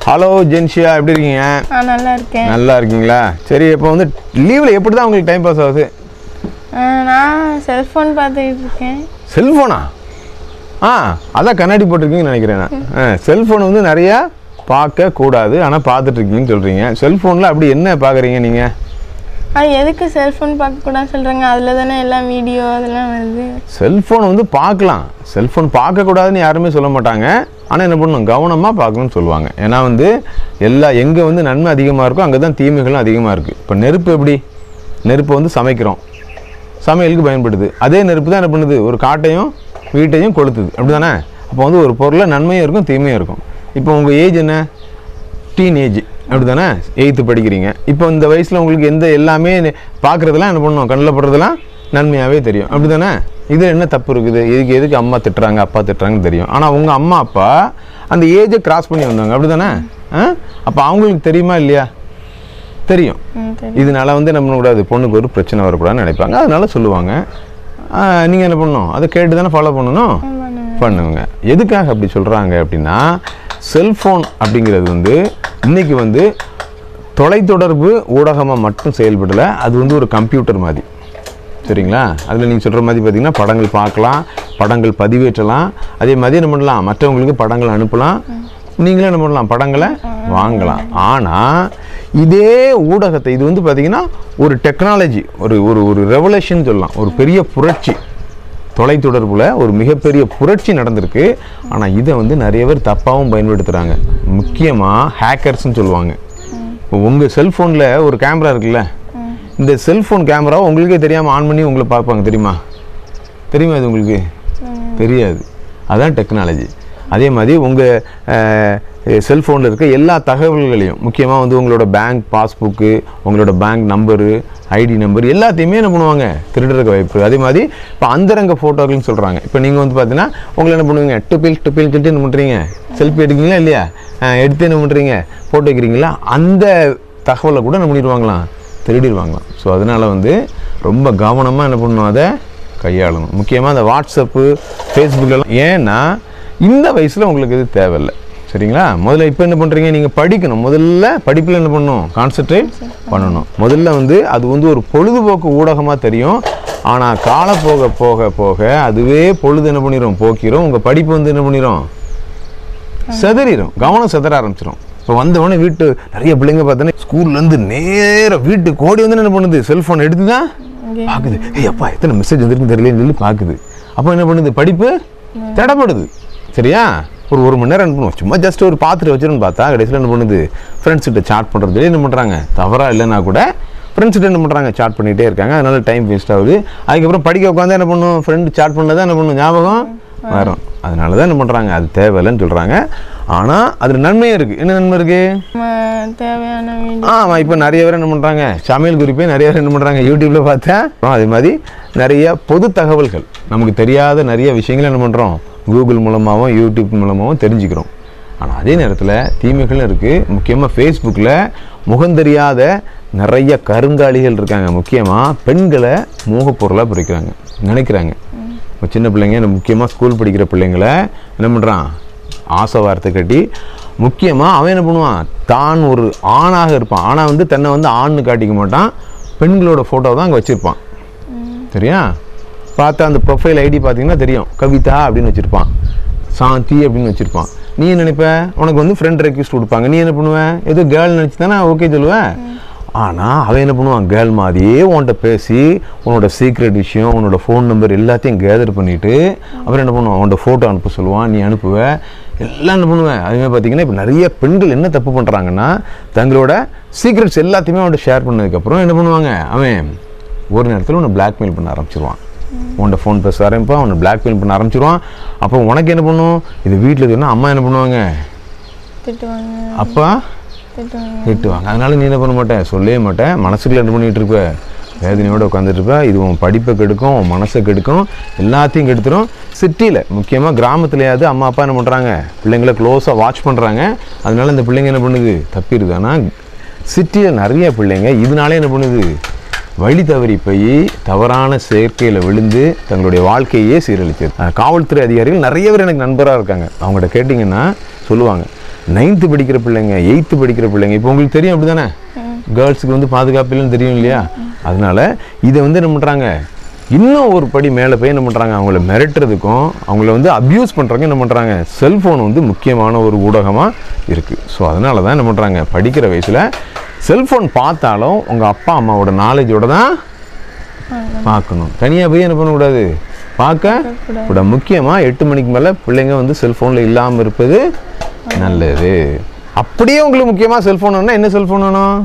hello ஜென்ஷியா எப்படி இருக்கீங்க ஆ நல்லா இருக்கேன் நல்லா இருக்கீங்களா சரி இப்போ வந்து லீவில் எப்படி தான் உங்களுக்கு டைம் பாஸ் ஆகுது ஆ, நான் செல்ஃபோன் பார்த்துக்கிட்டு இருக்கேன் செல்ஃபோனா ஆ அதான் கண்ணாடி போட்டிருக்கீங்கன்னு நினைக்கிறேன் நான் செல்ஃபோன் வந்து நிறையா பார்க்க கூடாது ஆனால் பார்த்துட்டு இருக்கீங்கன்னு சொல்கிறீங்க செல்ஃபோனில் அப்படி என்ன பார்க்குறீங்க நீங்கள் ஆ எதுக்கு செல்ஃபோன் பார்க்கக்கூடாதுன்னு சொல்கிறாங்க அதில் தானே எல்லாம் வீடியோ அதெல்லாம் வருது செல்ஃபோன் வந்து பார்க்கலாம் செல்ஃபோன் பார்க்கக்கூடாதுன்னு யாருமே சொல்ல மாட்டாங்க ஆனால் என்ன பண்ணணும் கவனமாக பார்க்கணும்னு சொல்லுவாங்க ஏன்னா வந்து எல்லா எங்கே வந்து நன்மை அதிகமாக இருக்கோ அங்கே தான் தீமைகளும் அதிகமாக இருக்குது இப்போ நெருப்பு எப்படி நெருப்பு வந்து சமைக்கிறோம் சமையலுக்கு பயன்படுது அதே நெருப்பு தான் என்ன பண்ணுது ஒரு காட்டையும் வீட்டையும் கொளுத்துது அப்படி தானே அப்போ வந்து ஒரு பொருளில் நன்மையும் இருக்கும் தீமையும் இருக்கும் இப்போ உங்கள் ஏஜ் என்ன டீன் ஏஜ் அப்படி தானே எயித்து படிக்கிறீங்க இப்போ இந்த வயசில் உங்களுக்கு எந்த எல்லாமே பார்க்குறதெல்லாம் என்ன பண்ணுவோம் கண்ணில் படுறதெல்லாம் நன்மையாகவே தெரியும் அப்படி தானே இதில் என்ன தப்பு இருக்குது இதுக்கு எதுக்கு அம்மா திட்டுறாங்க அப்பா திட்டுறாங்கன்னு தெரியும் ஆனால் உங்கள் அம்மா அப்பா அந்த ஏஜை கிராஸ் பண்ணி வந்தாங்க அப்படி தானே அப்போ அவங்களுக்கு தெரியுமா இல்லையா தெரியும் ம் சரி இதனால வந்து என்ன பண்ணக்கூடாது பொண்ணுக்கு ஒரு பிரச்சனை வரக்கூடாதுன்னு நினைப்பாங்க அதனால சொல்லுவாங்க நீங்கள் என்ன பண்ணணும் அதை கேட்டு தானே ஃபாலோ பண்ணணும் பண்ணுங்க எதுக்காக அப்படி சொல்கிறாங்க அப்படின்னா செல்ஃபோன் அப்படிங்கிறது வந்து இன்னைக்கு வந்து தொலைத்தொடர்பு ஊடகமாக மட்டும் செயல்படலை அது வந்து ஒரு கம்ப்யூட்டர் மாதிரி சரிங்களா அதில் நீங்கள் சொல்கிற மாதிரி பார்த்தீங்கன்னா படங்கள் பார்க்கலாம் படங்கள் பதிவேற்றலாம் அதே மாதிரி என்ன பண்ணலாம் மற்றவங்களுக்கு படங்கள் அனுப்பலாம் நீங்களே என்ன பண்ணலாம் படங்களை வாங்கலாம் ஆனால் இதே ஊடகத்தை இது வந்து பார்த்தீங்கன்னா ஒரு டெக்னாலஜி ஒரு ஒரு ஒரு ரெவலேஷன் சொல்லலாம் ஒரு பெரிய புரட்சி தொலைத்தொடர்புல ஒரு மிகப்பெரிய புரட்சி நடந்திருக்கு ஆனால் இதை வந்து நிறைய பேர் தப்பாகவும் பயன்படுத்துகிறாங்க முக்கியமாக ஹேக்கர்ஸ்னு சொல்லுவாங்க இப்போ உங்கள் செல்ஃபோனில் ஒரு கேமரா இருக்குல்ல இந்த செல்ஃபோன் கேமராவை உங்களுக்கே தெரியாமல் ஆன் பண்ணி உங்களை பார்ப்பாங்க தெரியுமா தெரியுமா இது உங்களுக்கு தெரியாது அதான் டெக்னாலஜி அதே மாதிரி உங்கள் செல்ஃபோனில் இருக்க எல்லா தகவல்களையும் முக்கியமாக வந்து உங்களோட பேங்க் பாஸ்புக்கு உங்களோட பேங்க் நம்பரு ஐடி நம்பர் எல்லாத்தையுமே என்ன பண்ணுவாங்க திருடுறதுக்கு வாய்ப்பு அதே மாதிரி இப்போ அந்தரங்க ஃபோட்டோக்கள்னு சொல்கிறாங்க இப்போ நீங்கள் வந்து பார்த்தீங்கன்னா உங்களை என்ன பண்ணுவீங்க டுபில் டுபில் சொல்லிட்டு என்ன பண்ணுறீங்க செல்ஃபி எடுக்கிறீங்களா இல்லையா அஹ் எடுத்து என்ன பண்ணுறீங்க ஃபோட்டோ வைக்கிறீங்களா அந்த தகவலை கூட என்ன பண்ணிடுவாங்களாம் திருடிடுவாங்களாம் ஸோ அதனால் வந்து ரொம்ப கவனமாக என்ன பண்ணணும் அதை கையாளணும் முக்கியமாக அந்த வாட்ஸ்அப்பு ஃபேஸ்புக்கெல்லாம் ஏன்னா இந்த வயசில் உங்களுக்கு இது தேவையில்லை சரிங்களா முதல்ல இப்போ என்ன பண்ணுறீங்க நீங்கள் படிக்கணும் முதல்ல படிப்பில் என்ன பண்ணணும் கான்சென்ட்ரேட் பண்ணணும் முதல்ல வந்து அது வந்து ஒரு பொழுதுபோக்கு ஊடகமாக தெரியும் ஆனால் கால போக போக போக அதுவே பொழுது என்ன பண்ணிடும் போக்கிரும் உங்கள் படிப்பு வந்து என்ன பண்ணிடும் செதறிடும் கவனம் செதற ஆரம்பிச்சிடும் இப்போ வந்தவொடனே வீட்டு நிறைய பிள்ளைங்க பார்த்தோன்னே ஸ்கூல்லேருந்து நேராக வீட்டுக்கு ஓடி வந்து என்ன பண்ணுது செல்ஃபோன் எடுத்து தான் பார்க்குது ஏய் அப்பா எத்தனை மெசேஜ் வந்திருக்குன்னு தெரியலன்னு சொல்லி பார்க்குது அப்போ என்ன பண்ணுது படிப்பு தடப்படுது சரியா ஒரு ஒரு மணி நேரம் என்ன பண்ணுவோம் சும்மா ஜஸ்ட் ஒரு பார்த்துட்டு வச்சிருன்னு பார்த்தா கடைசியில் என்ன பண்ணுது ஃப்ரெண்ட்ஸ் கிட்ட சாட் பண்ணுறது என்ன பண்ணுறாங்க தவறாக இல்லைன்னா கூட ஃப்ரெண்ட்ஸ் கிட்ட என்ன பண்ணுறாங்க சாட் பண்ணிகிட்டே இருக்காங்க அதனால டைம் வேஸ்ட் ஆகுது அதுக்கப்புறம் படிக்க உட்காந்து என்ன பண்ணும் ஃப்ரெண்டு சாட் பண்ணதான் என்ன பண்ணும் ஞாபகம் வரும் அதனால தான் என்ன பண்ணுறாங்க அது தேவையில்லைன்னு சொல்கிறாங்க ஆனால் அதில் நன்மையும் இருக்குது என்ன நன்மை இருக்குது நம்ம தேவையான வீடியோ ஆமாம் இப்போ நிறைய பேர் என்ன பண்ணுறாங்க சமையல் குறிப்பே நிறைய பேர் என்ன பண்ணுறாங்க யூடியூப்பில் பார்த்தேன் அப்புறம் அதே மாதிரி நிறைய பொது தகவல்கள் நமக்கு தெரியாத நிறைய விஷயங்கள் என்ன பண்ணுறோம் கூகுள் மூலமாகவும் யூடியூப் மூலமாகவும் தெரிஞ்சுக்கிறோம் ஆனால் அதே நேரத்தில் தீமைகளும் இருக்குது முக்கியமாக ஃபேஸ்புக்கில் முகந்தெரியாத நிறைய கருங்காலிகள் இருக்காங்க முக்கியமாக பெண்களை மோகப்பொருளாக பிரிக்கிறாங்க நினைக்கிறாங்க இப்போ சின்ன பிள்ளைங்க இந்த முக்கியமாக ஸ்கூல் படிக்கிற பிள்ளைங்களை என்ன பண்ணுறான் ஆசை வார்த்தை கட்டி முக்கியமாக அவன் என்ன பண்ணுவான் தான் ஒரு ஆணாக இருப்பான் ஆனால் வந்து தன்னை வந்து ஆண்னு காட்டிக்க மாட்டான் பெண்களோட ஃபோட்டோ தான் அங்கே வச்சுருப்பான் சரியா பார்த்தா அந்த ப்ரொஃபைல் ஐடி பார்த்தீங்கன்னா தெரியும் கவிதா அப்படின்னு வச்சுருப்பான் சாந்தி அப்படின்னு வச்சுருப்பான் நீ என்ன நினைப்ப உனக்கு வந்து ஃப்ரெண்ட் ரெக்வஸ்ட் கொடுப்பாங்க நீ என்ன பண்ணுவ ஏதோ கேர்ள் நினச்சி தானே ஓகே சொல்லுவேன் ஆனால் அவன் என்ன பண்ணுவான் கேர்ள் மாதிரியே உன்கிட்ட பேசி உன்னோட சீக்ரெட் விஷயம் உன்னோட ஃபோன் நம்பர் எல்லாத்தையும் கேதர் பண்ணிவிட்டு அப்புறம் என்ன பண்ணுவான் உன்னோட ஃபோட்டோ அனுப்ப சொல்லுவான் நீ அனுப்புவ எல்லாம் என்ன பண்ணுவேன் அதுமாதிரி பார்த்தீங்கன்னா இப்போ நிறைய பெண்கள் என்ன தப்பு பண்ணுறாங்கன்னா தங்களோட சீக்ரெட்ஸ் எல்லாத்தையுமே அவன்கிட்ட ஷேர் பண்ணதுக்கப்புறம் என்ன பண்ணுவாங்க அவன் ஒரு நேரத்தில் உன்னை பிளாக்மெயில் பண்ண ஆரம்பிச்சிருவான் உன்கிட்ட ஃபோன் பேச ஆரம்பிப்பான் உன்னை பிளாக்மெயில் பண்ண ஆரம்பிச்சிருவான் அப்போ உனக்கு என்ன பண்ணும் இது வீட்டில் சொன்னால் அம்மா என்ன பண்ணுவாங்க திட்டுவாங்க அப்பா திட்டுவாங்க திட்டுவாங்க அதனால நீ என்ன பண்ண மாட்டேன் சொல்லவே மாட்டேன் மனசுக்குள்ள என்ன பண்ணிட்டு இருப்ப வேதனையோட உட்காந்துட்டு இருப்ப இது உன் படிப்பை கெடுக்கும் உன் மனசை கெடுக்கும் எல்லாத்தையும் கெடுத்துரும் சிட்டியில் முக்கியமாக கிராமத்துலையாவது அம்மா அப்பா என்ன பண்ணுறாங்க பிள்ளைங்கள க்ளோஸாக வாட்ச் பண்ணுறாங்க அதனால இந்த பிள்ளைங்க என்ன பண்ணுது தப்பிடுது ஆனால் சிட்டியில் நிறைய பிள்ளைங்க இதனாலே என்ன பண்ணுது வழி தவறி போய் தவறான செயற்கையில் விழுந்து தங்களுடைய வாழ்க்கையே சீரழிச்சது அஹ் காவல்துறை அதிகாரிகள் நிறைய பேர் எனக்கு நண்பராக இருக்காங்க அவங்கள்ட்ட கேட்டிங்கன்னா சொல்லுவாங்க நைன்த்து படிக்கிற பிள்ளைங்க எயித்து படிக்கிற பிள்ளைங்க இப்போ உங்களுக்கு தெரியும் அப்படி தானே கேர்ள்ஸுக்கு வந்து பாதுகாப்பு இல்லைன்னு தெரியும் இல்லையா அதனால இதை வந்து என்ன பண்ணுறாங்க இன்னும் ஒரு படி மேலே போய் என்ன பண்ணுறாங்க அவங்கள மிரட்டுறதுக்கும் அவங்கள வந்து அப்யூஸ் பண்ணுறதுக்கும் என்ன பண்ணுறாங்க செல்ஃபோன் வந்து முக்கியமான ஒரு ஊடகமாக இருக்குது ஸோ அதனால தான் என்ன பண்ணுறாங்க படிக்கிற வயசில் செல்ஃபோன் பார்த்தாலும் உங்கள் அப்பா அம்மாவோட நாலேஜோட தான் பார்க்கணும் தனியாக போய் என்ன பண்ணக்கூடாது பார்க்க கூட முக்கியமாக எட்டு மணிக்கு மேலே பிள்ளைங்க வந்து செல்ஃபோனில் இல்லாமல் இருப்பது நல்லது அப்படியே உங்களுக்கு முக்கியமாக செல்ஃபோன் வேணும்னா என்ன செல்ஃபோன் வேணும்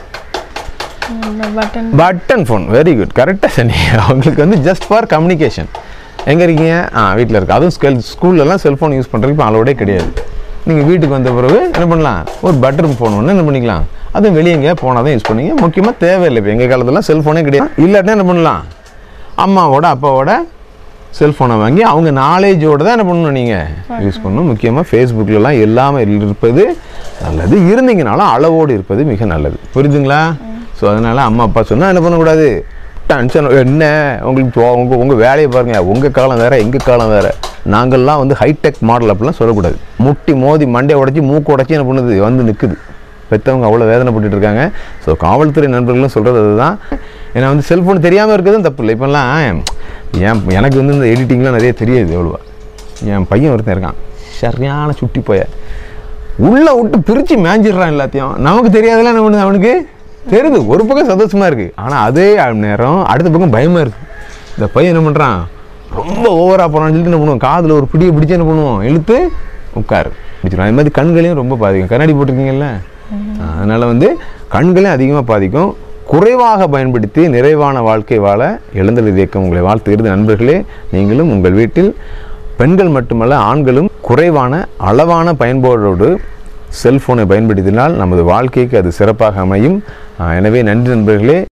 button button phone very good கரெக்டாக சொன்னீங்க அவங்களுக்கு வந்து ஜஸ்ட் ஃபார் கம்யூனிகேஷன் எங்கே இருக்கீங்க ஆ வீட்டில் இருக்கு அதுவும் ஸ்கெல் ஸ்கூல்லலாம் செல்ஃபோன் யூஸ் பண்ணுறதுக்கு இப்போ அளவோடே கிடையாது நீங்கள் வீட்டுக்கு வந்த பிறகு என்ன பண்ணலாம் ஒரு பட்டன் ஃபோன் ஒன்று என்ன பண்ணிக்கலாம் அதுவும் வெளியே எங்கேயா போனால் தான் யூஸ் பண்ணீங்க முக்கியமாக தேவையில்லை இப்போ எங்கள் காலத்துலாம் செல்ஃபோனே கிடையாது இல்லாட்டினா என்ன பண்ணலாம் அம்மாவோட அப்பாவோட செல்ஃபோனை வாங்கி அவங்க நாலேஜோடு தான் என்ன பண்ணணும் நீங்கள் யூஸ் பண்ணணும் முக்கியமாக ஃபேஸ்புக்கிலலாம் எல்லாமே இருப்பது நல்லது இருந்தீங்கனாலும் அளவோடு இருப்பது மிக நல்லது புரியுதுங்களா ஸோ அதனால் அம்மா அப்பா சொன்னால் என்ன பண்ணக்கூடாது டென்ஷன் என்ன உங்களுக்கு இப்போ உங்க உங்கள் வேலையை பாருங்கள் உங்கள் காலம் வேறு எங்கள் காலம் வேறு நாங்கள்லாம் வந்து ஹைடெக் மாடல் அப்படிலாம் சொல்லக்கூடாது முட்டி மோதி மண்டையை உடச்சி மூக்கு உடச்சி என்ன பண்ணுது வந்து நிற்குது பெற்றவங்க அவ்வளோ வேதனைப்பட்டுட்டு இருக்காங்க ஸோ காவல்துறை நண்பர்களும் சொல்கிறது அதுதான் ஏன்னா வந்து செல்ஃபோன் தெரியாமல் இருக்கிறதும் தப்பு இல்லை இப்போல்லாம் என் எனக்கு வந்து இந்த எடிட்டிங்லாம் நிறைய தெரியாது எவ்வளோவா என் பையன் ஒருத்தன் இருக்கான் சரியான சுட்டி போய உள்ளே விட்டு பிரித்து மேய்ஞ்சிடுறான் எல்லாத்தையும் நமக்கு தெரியாதெல்லாம் என்ன பண்ணுது அவனுக்கு தெரியுது ஒரு பக்கம் சந்தோஷமாக இருக்குது ஆனால் அதே நேரம் அடுத்த பக்கம் பயமாக இருக்குது இந்த பையன் என்ன பண்ணுறான் ரொம்ப ஓவராக போகிறான்னு சொல்லிட்டு என்ன பண்ணுவோம் காதில் ஒரு பிடியை பிடிச்சி என்ன பண்ணுவோம் இழுத்து உட்காரு பிடிச்சிடும் அது மாதிரி கண்களையும் ரொம்ப பாதிக்கும் கண்ணாடி போட்டிருக்கீங்கல்ல அதனால் வந்து கண்களையும் அதிகமாக பாதிக்கும் குறைவாக பயன்படுத்தி நிறைவான வாழ்க்கை வாழ எழுந்தல் இயக்கம் உங்களை வாழ்த்துகிறது நண்பர்களே நீங்களும் உங்கள் வீட்டில் பெண்கள் மட்டுமல்ல ஆண்களும் குறைவான அளவான பயன்பாடோடு செல்ஃபோனை பயன்படுத்தினால் நமது வாழ்க்கைக்கு அது சிறப்பாக அமையும் ஆஹ் எனவே நன்றி நண்பர்களே